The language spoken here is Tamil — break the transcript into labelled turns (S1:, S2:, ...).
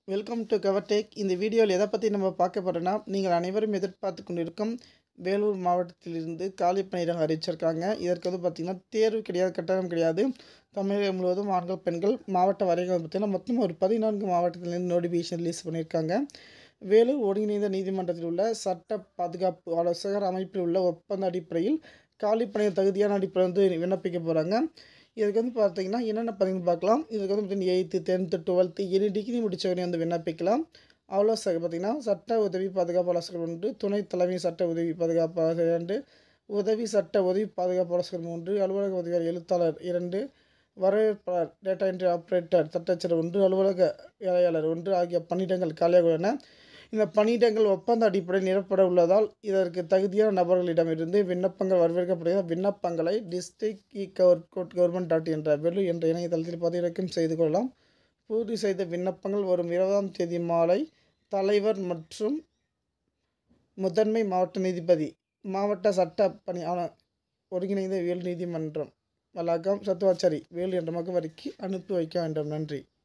S1: வெல்கம் டு கவர்டேக் இந்த வீடியோவில் எதை பற்றி நம்ம பார்க்க போகிறோன்னா நீங்கள் அனைவரும் எதிர்பார்த்து கொண்டிருக்கும் வேலூர் மாவட்டத்திலிருந்து காலி பணியிடம் அறிவிச்சிருக்காங்க இதற்கு வந்து பார்த்திங்கன்னா தேர்வு கிடையாது கட்டணம் கிடையாது தமிழகம் முழுவதும் ஆண்கள் பெண்கள் மாவட்ட வரைக்கும் பார்த்திங்கன்னா மொத்தம் ஒரு பதினான்கு மாவட்டத்திலேருந்து நோட்டிஃபிகேஷன் ரிலீஸ் பண்ணியிருக்காங்க வேலூர் ஒருங்கிணைந்த நீதிமன்றத்தில் உள்ள சட்ட பாதுகாப்பு ஆலோசகர் அமைப்பில் உள்ள ஒப்பந்த அடிப்படையில் காலி பணியில் தகுதியான அடிப்படையில் வந்து விண்ணப்பிக்க போகிறாங்க இதுக்கு வந்து பார்த்தீங்கன்னா என்னென்ன பதிவுன்னு பார்க்கலாம் இதுக்கு வந்து பார்த்தீங்கன்னா eighth tenth twelfth any degree முடித்தவரையும் வந்து விண்ணப்பிக்கலாம் ஆலோசகர் பார்த்திங்கன்னா சட்ட உதவி பாதுகாப்பு ஆலோசகர் ஒன்று துணை தலைமை சட்ட உதவி பாதுகாப்பு ஆலோசகர் இரண்டு உதவி சட்ட உதவி பாதுகாப்பு ஆலோசகர் மூன்று அலுவலக உதவியாளர் எழுத்தாளர் இரண்டு வரவேற்பாளர் டேட்டா என்ட்ரி ஆப்ரேட்டர் தட்டச்சர் ஒன்று அலுவலக வேலையாளர் ஒன்று ஆகிய பணியிடங்கள் காலியாக உள்ளன இந்த பணியிடங்கள் ஒப்பந்த அடிப்படையில் நிரப்பட உள்ளதால் இதற்கு தகுதியான நபர்களிடமிருந்து விண்ணப்பங்கள் வரவேற்கப்படுகிற விண்ணப்பங்களை district e gov government dot என்ற வெள்ளு என்ற இணையதளத்தில் பதிவிறக்கம் செய்து கொள்ளலாம் பூர்த்தி செய்த விண்ணப்பங்கள் வரும் இருபதாம் தேதி மாலை தலைவர் மற்றும் முதன்மை மாவட்ட நீதிபதி மாவட்ட சட்ட பணி ஆன ஒருங்கிணைந்த வேல் நீதிமன்றம் வளாகம் சத்துவாச்சாரி வேல் என்ற முகவரிக்கு அனுப்பி வைக்க வேண்டும் நன்றி